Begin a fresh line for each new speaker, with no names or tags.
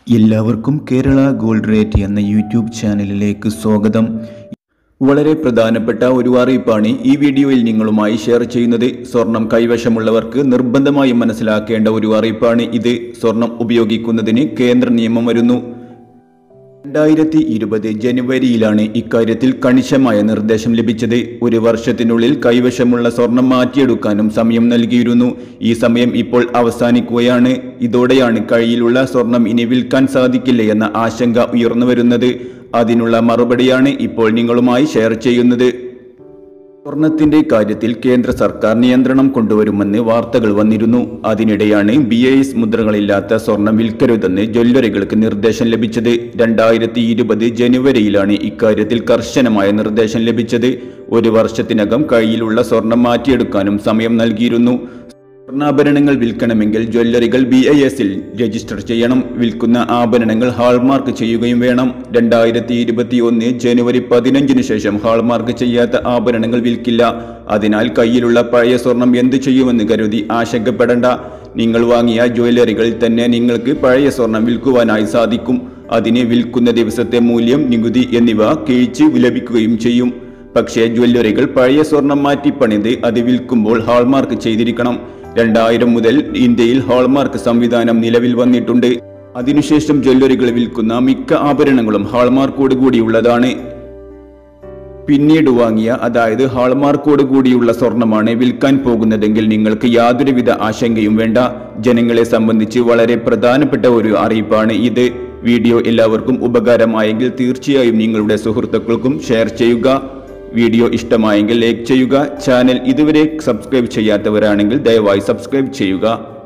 എല്ലാവർക്കും Kerala gold rate എന്ന YouTube ചാനലിലേക്ക് സ്വാഗതം വളരെ പ്രധാനപ്പെട്ട ഒരു അറിയിപ്പാണ് ഈ വീഡിയോയിൽ നിങ്ങളുമായി ഷെയർ ചെയ്യുന്നത് സ്വർണം കൈവശമുള്ളവർക്ക് നിർബന്ധമായും മനസ്സിലാക്കേണ്ട ഒരു അറിയിപ്പാണ് ഇത് സ്വർണം ഉപയോഗിക്കുന്നതിന് കേന്ദ്ര നിയമം വരുന്നു രണ്ടായിരത്തി ഇരുപത് ജനുവരിയിലാണ് ഇക്കാര്യത്തിൽ കണിശമായ നിർദ്ദേശം ലഭിച്ചത് ഒരു വർഷത്തിനുള്ളിൽ കൈവശമുള്ള സ്വർണം മാറ്റിയെടുക്കാനും സമയം നൽകിയിരുന്നു ഈ സമയം ഇപ്പോൾ അവസാനിക്കുകയാണ് ഇതോടെയാണ് കയ്യിലുള്ള സ്വർണം ഇനി വിൽക്കാൻ സാധിക്കില്ല എന്ന ആശങ്ക ഉയർന്നു വരുന്നത് അതിനുള്ള മറുപടിയാണ് ഇപ്പോൾ നിങ്ങളുമായി ഷെയർ ചെയ്യുന്നത് സ്വർണത്തിന്റെ കാര്യത്തിൽ കേന്ദ്ര സർക്കാർ നിയന്ത്രണം കൊണ്ടുവരുമെന്ന് വാർത്തകൾ വന്നിരുന്നു അതിനിടെയാണ് ബി ഐ എസ് മുദ്രകളില്ലാത്ത സ്വർണം വിൽക്കരുതെന്ന് ജ്വല്ലറികൾക്ക് നിർദ്ദേശം ലഭിച്ചത് രണ്ടായിരത്തി ഇരുപത് ജനുവരിയിലാണ് ഇക്കാര്യത്തിൽ കർശനമായ നിർദ്ദേശം ലഭിച്ചത് ഒരു വർഷത്തിനകം കയ്യിലുള്ള സ്വർണം മാറ്റിയെടുക്കാനും സമയം നൽകിയിരുന്നു സ്വർണ്ണാഭരണങ്ങൾ വിൽക്കണമെങ്കിൽ ജ്വല്ലറികൾ ബി ഐ എസിൽ രജിസ്റ്റർ ചെയ്യണം വിൽക്കുന്ന ആഭരണങ്ങൾ ഹാൾമാർക്ക് ചെയ്യുകയും വേണം രണ്ടായിരത്തി ഇരുപത്തി ഒന്ന് ജനുവരി പതിനഞ്ചിന് ശേഷം ഹാൾമാർക്ക് ചെയ്യാത്ത ആഭരണങ്ങൾ വിൽക്കില്ല അതിനാൽ കയ്യിലുള്ള പഴയ സ്വർണം എന്ത് ചെയ്യുമെന്ന് കരുതി ആശങ്കപ്പെടേണ്ട നിങ്ങൾ വാങ്ങിയ ജ്വല്ലറികളിൽ തന്നെ നിങ്ങൾക്ക് പഴയ സ്വർണം വിൽക്കുവാനായി സാധിക്കും അതിന് വിൽക്കുന്ന ദിവസത്തെ മൂല്യം നികുതി എന്നിവ കിഴിച്ച് ലഭിക്കുകയും ചെയ്യും പക്ഷേ ജ്വല്ലറികൾ പഴയ സ്വർണം മാറ്റി പണിത് അത് വിൽക്കുമ്പോൾ ഹാൾമാർക്ക് ചെയ്തിരിക്കണം രണ്ടായിരം മുതൽ ഇന്ത്യയിൽ ഹാൾമാർക്ക് സംവിധാനം നിലവിൽ വന്നിട്ടുണ്ട് അതിനുശേഷം ജ്വല്ലറികൾ വിൽക്കുന്ന മിക്ക ആഭരണങ്ങളും ഹാൾമാർക്കോട് കൂടിയുള്ളതാണ് പിന്നീട് വാങ്ങിയ അതായത് ഹാൾമാർക്കോട് കൂടിയുള്ള സ്വർണമാണ് വിൽക്കാൻ പോകുന്നതെങ്കിൽ നിങ്ങൾക്ക് യാതൊരുവിധ ആശങ്കയും വേണ്ട ജനങ്ങളെ സംബന്ധിച്ച് വളരെ പ്രധാനപ്പെട്ട ഒരു അറിയിപ്പാണ് ഇത് വീഡിയോ എല്ലാവർക്കും ഉപകാരമായെങ്കിൽ തീർച്ചയായും നിങ്ങളുടെ സുഹൃത്തുക്കൾക്കും ഷെയർ ചെയ്യുക വീഡിയോ ഇഷ്ടമായെങ്കിൽ ലൈക്ക് ചെയ്യുക ചാനൽ ഇതുവരെ സബ്സ്ക്രൈബ് ചെയ്യാത്തവരാണെങ്കിൽ ദയവായി സബ്സ്ക്രൈബ് ചെയ്യുക